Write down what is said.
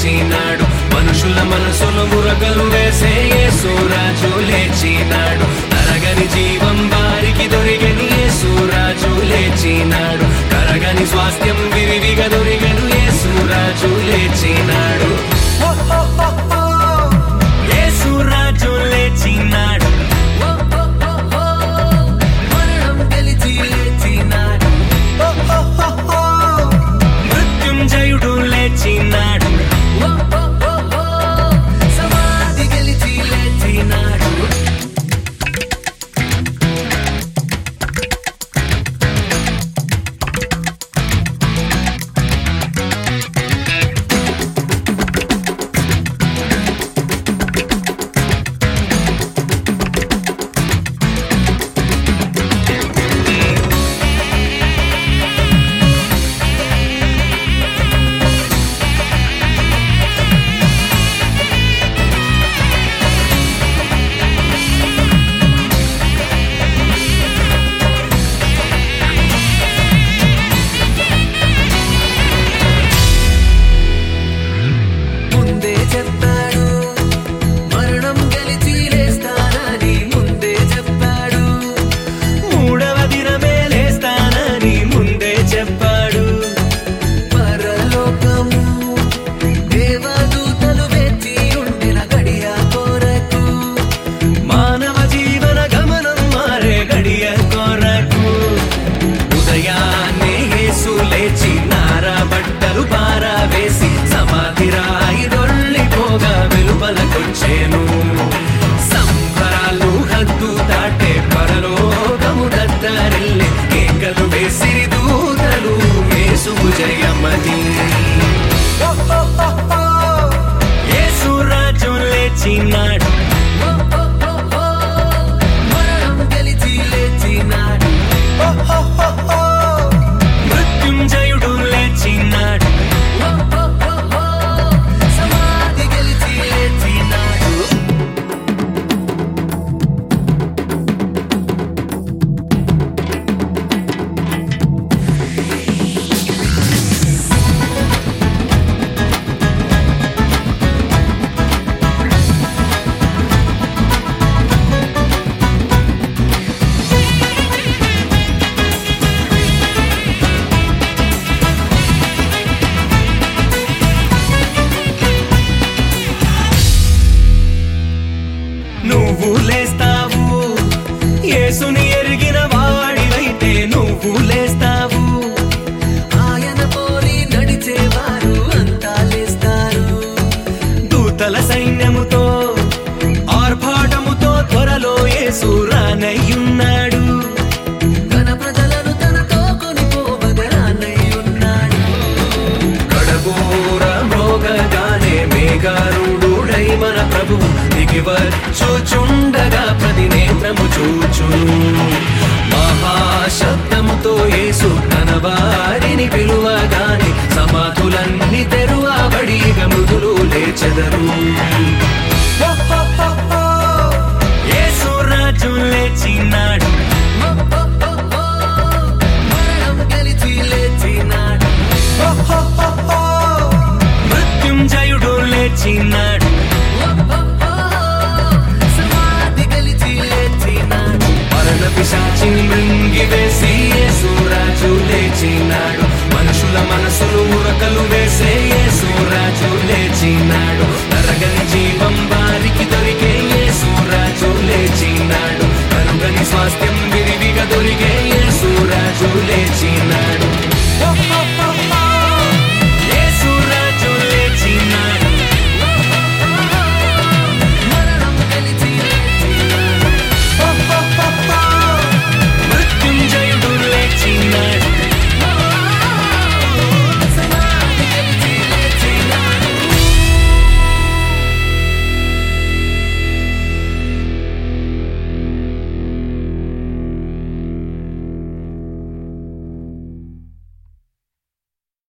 లేచినాడు మనుషుల మనసును మురకలు వేసే యేసురాజు లేచినాడు తరగని జీవం వారికి దొరిగని యేసురాజు లేచినాడు కరగని స్వాస్థ్యం విరివిగా దొరిగను యేసురాజు లేచినాడు యేసురాజు లేచినాడు మరణం గెలిచి లేచినాడు మృత్యుంజయుడు లేచినాడు సమాధి గెలిచి లేచినాడు ముందే చెప్పాడు మరణం గెలిచి లేస్తానని ముందే చెప్పాడు మూడవ దినమే లేస్తానని ముందే చెప్పాడు పరలోకము దేవదూతలు వేచి ఉండిన గడియ కొరకు మానవ జీవన గమనం మారే గడియ కొరకు ఉదయాన్నే యేసు లేచి నారా బట్టలు పారవేసి సమాధి రాయి దొల్లిపోగా వెలుపలకొచ్చేను సంబరాలు హద్దు దాటే పరలోకము దద్దరిల్లే కేకలు వేసిరి దూతలు యేసు జయమది యేసు రాజు లేచినాడు మరణం గెలిచి లేచినాడు మృత్యుంజయుడు లేచినాడు సమాధి గెలిచి లేచినాడు నువ్వు లేస్తావు యేసుని ఎరిగిన వాడివైతే నువ్వు లేస్తావు ఆయన పోలి నడిచేవారు అంతా లేస్తారు దూతల సైన్యముతో ఆర్భాటముతో త్వరలో యేసు రానయ్యున్నాడు తన ప్రజలను తనతో కొనిపోవగరానై ఉన్నాడు కడబోర మ్రోగగానే మేఘారుడై మన ప్రభు దిగి వచ్చుచుండగా ప్రతి నేత్రము చూచును మహాశబ్దముతో యేసు తన వారిని పిలువగానే సమాధులన్నీ తెరువబడి మృదులు లేచెదరు యేసు రాజు లేచినాడు మరణం గెలిచి లేచినాడు మృత్యుంజయుడు లేచినాడు సమాధి గెలిచి లేచినాడు మరణ పిశాచిని మృంగివేసి యేసురాజు లేచినాడు మనుషుల మనసులు ఉరకలు వేసే యేసురాజు లేచినాడు తరగని జీవం వారికి దొరికే యేసురాజు లేచినాడు కరుగని స్వాస్థ్యం